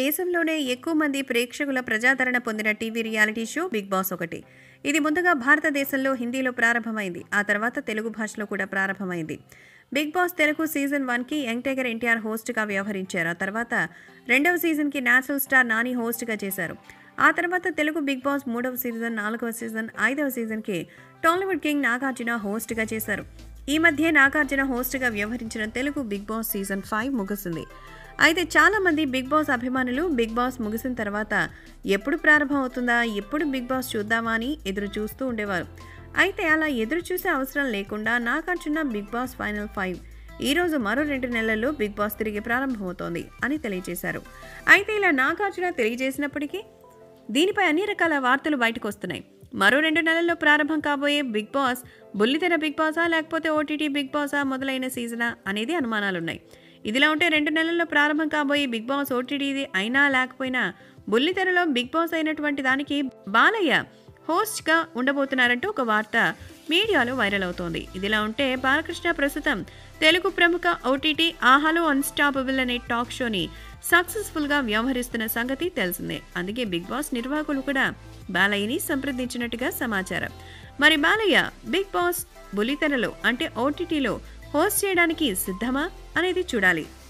దేశంలోనే ఎక్కువ మంది ప్రేక్షకుల ప్రజాదరణ పొందిన TV reality show Bigg Boss ఒకటి ఇది ముందుగా భారతదేశంలో హిందీలో ప్రారంభమైంది ఆ తర్వాత తెలుగు భాషలో కూడా ప్రారంభమైంది బిగ్ బాస్ తెలుగు సీజన్ వన్కి యంగ్ టైగర్ ఎన్టీఆర్ హోస్ట్గా వ్యవహరించారు ఆ తర్వాత రెండవ సీజన్కి నేచురల్ స్టార్ నాని హోస్ట్గా చేశారు ఆ తర్వాత తెలుగు బిగ్ బాస్ మూడవ సీజన్ నాలుగవ సీజన్ ఐదవ సీజన్కి టాలీవుడ్ కింగ్ నాగార్జున హోస్ట్గా చేశారు ఈ మధ్య నాగార్జున హోస్ట్గా వ్యవహరించిన Telugu Bigg Boss season five ముగిసింది అయితే చాలా మంది బిగ్ బాస్ అభిమానులు బిగ్ బాస్ ముగిసిన తర్వాత ఎప్పుడు ప్రారంభం అవుతుందా ఎప్పుడు బిగ్ బాస్ చూద్దామా అని ఎదురు చూస్తూ ఉండేవారు అయితే అలా ఎదురు చూసే అవసరం లేకుండా Nagarjuna Bigg Boss final five ఈ రోజు మరో రెండు నెలల్లో బిగ్ బాస్ తిరిగి ప్రారంభమవుతోంది అని తెలియజేశారు అయితే ఇలా నాగార్జున తెలియజేసినప్పటికీ దీనిపై అన్ని రకాల వార్తలు బయటకు వస్తున్నాయి మరో రెండు నెలల్లో ప్రారంభం కాబోయే బిగ్ బాస్ బుల్లితెర బిగ్ బాసా లేకపోతే ఓటీటీ బిగ్ బాసా మొదలైన సీజనా అనేది అనుమానాలున్నాయి ఇదిలా ఉంటే రెండు నెలల్లో ప్రారంభం కాబోయే బిగ్ బాస్ ఓటీటీది అయినా లేకపోయినా బుల్లితెరలో బిగ్ బాస్ అయినటువంటి దానికి బాలయ్య హోస్ట్గా ఉండబోతున్నారంటూ ఒక వార్త మీడియాలో వైరల్ అవుతోంది ఇదిలా ఉంటే బాలకృష్ణ ప్రస్తుతం తెలుగు ప్రముఖ ఓటీటీ ఆహాలో అన్స్టాపబుల్ అనే టాక్ షోని సక్సెస్ఫుల్గా వ్యవహరిస్తున్న సంగతి తెలిసిందే అందుకే బిగ్ బాస్ నిర్వాహకులు కూడా బాలయ్యని సంప్రదించినట్టుగా సమాచారం మరి బాలయ్య బిగ్ బాస్ బులితెరలో అంటే ఓటీటీలో హోస్ట్ చేయడానికి సిద్ధమా అనేది చూడాలి